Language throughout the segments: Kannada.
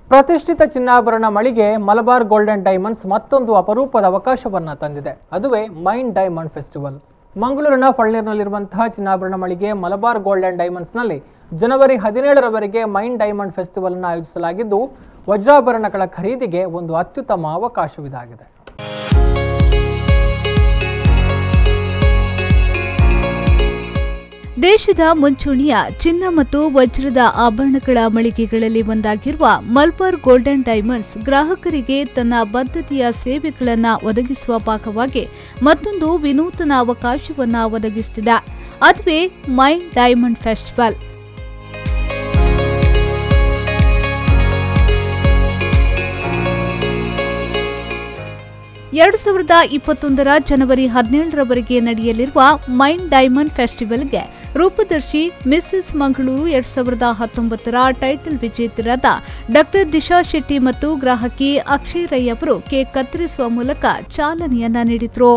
ಪ್ರತಿಷ್ಠಿತ ಚಿನ್ನಾಭರಣ ಮಳಿಗೆ ಮಲಬಾರ್ ಗೋಲ್ಡನ್ ಡೈಮಂಡ್ಸ್ ಮತ್ತೊಂದು ಅಪರೂಪದ ಅವಕಾಶವನ್ನ ತಂದಿದೆ ಅದುವೇ ಮೈಂಡ್ ಡೈಮಂಡ್ ಫೆಸ್ಟಿವಲ್ ಮಂಗಳೂರಿನ ಫಳ್ನೀರಿನಲ್ಲಿರುವಂತಹ ಚಿನ್ನಾಭರಣ ಮಳಿಗೆ ಮಲಬಾರ್ ಗೋಲ್ಡನ್ ಡೈಮಂಡ್ಸ್ನಲ್ಲಿ ಜನವರಿ ಹದಿನೇಳರವರೆಗೆ ಮೈಂಡ್ ಡೈಮಂಡ್ ಫೆಸ್ಟಿವಲ್ ಅನ್ನು ಆಯೋಜಿಸಲಾಗಿದ್ದು ವಜ್ರಾಭರಣಗಳ ಖರೀದಿಗೆ ಒಂದು ಅತ್ಯುತ್ತಮ ಅವಕಾಶವಿದಾಗಿದೆ ದೇಶದ ಮುಂಚೂಣಿಯ ಚಿನ್ನ ಮತ್ತು ವಜ್ರದ ಆಭರಣಗಳ ಮಳಿಗೆಗಳಲ್ಲಿ ಒಂದಾಗಿರುವ ಮಲ್ಬಾರ್ ಗೋಲ್ಡನ್ ಡೈಮಂಡ್ಸ್ ಗ್ರಾಹಕರಿಗೆ ತನ್ನ ಬದ್ಧತೆಯ ಸೇವೆಗಳನ್ನು ಒದಗಿಸುವ ಭಾಗವಾಗಿ ಮತ್ತೊಂದು ವಿನೂತನ ಅವಕಾಶವನ್ನು ಒದಗಿಸುತ್ತಿದೆ ಅದುವೇ ಮೈಂಡ್ ಡೈಮಂಡ್ ಫೆಸ್ಟಿವಲ್ ಎರಡು ಸಾವಿರದ ಇಪ್ಪತ್ತೊಂದರ ಜನವರಿ ಹದಿನೇಳರವರೆಗೆ ನಡೆಯಲಿರುವ ಮೈಂಡ್ ಡೈಮಂಡ್ ಫೆಸ್ಟಿವಲ್ಗೆ ರೂಪದರ್ಶಿ ಮಿಸ್ಸಸ್ ಮಂಗಳೂರು ಎರಡ್ ಸಾವಿರದ ಹತ್ತೊಂಬತ್ತರ ಟೈಟಲ್ ವಿಜೇತರಾದ ಡಾಕ್ಟರ್ ದಿಶಾ ಶೆಟ್ಟಿ ಮತ್ತು ಗ್ರಾಹಕಿ ಅಕ್ಷಯ್ ರೈ ಅವರು ಕೇಕ್ ಕತ್ತರಿಸುವ ಮೂಲಕ ಚಾಲನೆಯನ್ನ ನೀಡಿದ್ರು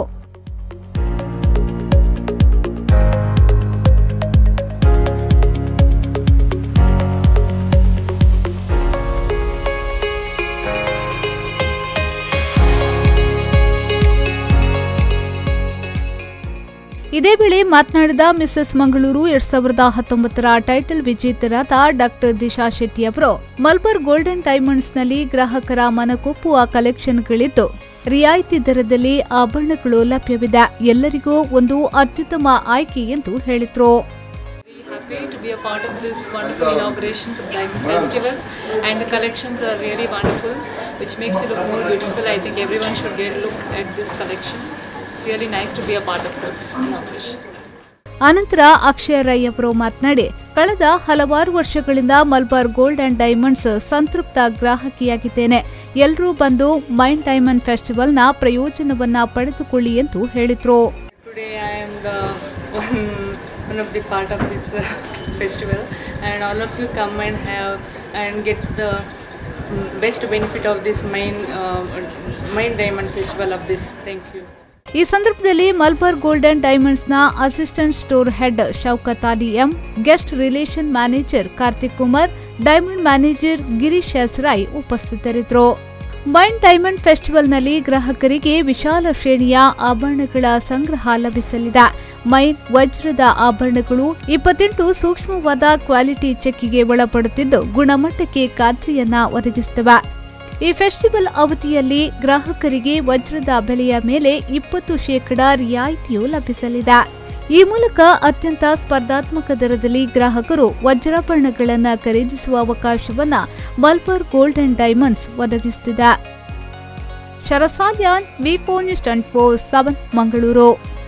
ಇದೇ ವೇಳೆ ಮಾತನಾಡಿದ ಮಿಸಸ್ ಮಂಗಳೂರು ಎರಡ್ ಸಾವಿರದ ಹತ್ತೊಂಬತ್ತರ ಟೈಟಲ್ ವಿಜೇತರಾದ ಡಾಕ್ಟರ್ ದಿಶಾ ಶೆಟ್ಟಿ ಅವರು ಮಲ್ಬರ್ ಗೋಲ್ಡನ್ ಡೈಮಂಡ್ಸ್ನಲ್ಲಿ ಗ್ರಾಹಕರ ಮನಕೊಪ್ಪುವ ಕಲೆಕ್ಷನ್ಗಳಿದ್ದು ರಿಯಾಯಿತಿ ದರದಲ್ಲಿ ಆಭರಣಗಳು ಲಭ್ಯವಿದೆ ಎಲ್ಲರಿಗೂ ಒಂದು ಅತ್ಯುತ್ತಮ ಆಯ್ಕೆ ಎಂದು ಹೇಳಿದ್ರು happy to be a part of this wonderful inauguration for the Diamond Festival and the collections are really wonderful which makes you look more beautiful. I think everyone should get a look at this collection. It's really nice to be a part of this inauguration. ಅನಂತರ ಅಕ್ಷಯ ರೈ ಅವರು ಮಾತನಾಡಿ ಕಳೆದ ಹಲವಾರು ವರ್ಷಗಳಿಂದ ಮಲ್ಬಾರ್ ಗೋಲ್ಡ್ ಅಂಡ್ ಡೈಮಂಡ್ಸ್ ಸಂತೃಪ್ತ ಗ್ರಾಹಕಿಯಾಗಿದ್ದೇನೆ ಎಲ್ಲರೂ ಬಂದು ಮೈಂಡ್ ಡೈಮಂಡ್ ಫೆಸ್ಟಿವಲ್ನ ಪ್ರಯೋಜನವನ್ನ ಪಡೆದುಕೊಳ್ಳಿ ಎಂದು ಹೇಳಿದ್ರು Today I am the one, one of the part of this uh, festival and all of you come and have and get the mm, best benefit of this main uh, main diamond festival of this. Thank you. ಈ ಸಂದರ್ಭದಲ್ಲಿ ಮಲ್ಬಾರ್ ಗೋಲ್ಡನ್ ಡೈಮಂಡ್ಸ್ನ assistant store head Shoukat Ali M guest relation manager Karthik Kumar diamond manager Girish S Rai ಉಪಸ್ಥಿತರಿದ್ದರು ಮೈಂಡ್ ಡೈಮಂಡ್ ಫೆಸ್ಟಿವಲ್ನಲ್ಲಿ ಗ್ರಾಹಕರಿಗೆ ವಿಶಾಲ ಶ್ರೇಣಿಯ ಆಭರಣಗಳ ಸಂಗ್ರಹ ಲಭಿಸಲಿದೆ ಮೈನ್ ವಜ್ರದ ಆಭರಣಗಳು ಇಪ್ಪತ್ತೆಂಟು ಸೂಕ್ಷ್ಮವಾದ ಕ್ವಾಲಿಟಿ ಚೆಕ್ಕಿಗೆ ಒಳಪಡುತ್ತಿದ್ದು ಗುಣಮಟ್ಟಕ್ಕೆ ಖಾತ್ರಿಯನ್ನ ಒದಗಿಸುತ್ತವೆ ಈ ಫೆಸ್ಟಿವಲ್ ಅವಧಿಯಲ್ಲಿ ಗ್ರಾಹಕರಿಗೆ ವಜ್ರದ ಬೆಲೆಯ ಮೇಲೆ ಇಪ್ಪತ್ತು ಶೇಕಡ ರಿಯಾಯಿತಿಯು ಲಭಿಸಲಿದೆ ಈ ಮೂಲಕ ಅತ್ಯಂತ ಸ್ಪರ್ಧಾತ್ಮಕ ದರದಲ್ಲಿ ಗ್ರಾಹಕರು ವಜ್ರಾಭರಣಗಳನ್ನು ಖರೀದಿಸುವ ಅವಕಾಶವನ್ನ ಮಲ್ಬಾರ್ ಗೋಲ್ಡ್ ಅಂಡ್ ಡೈಮಂಡ್ಸ್ ಒದಗಿಸುತ್ತಿದೆ ಶರಸಾದ್ಯಾನ್ V four news twenty four seven Mangaluru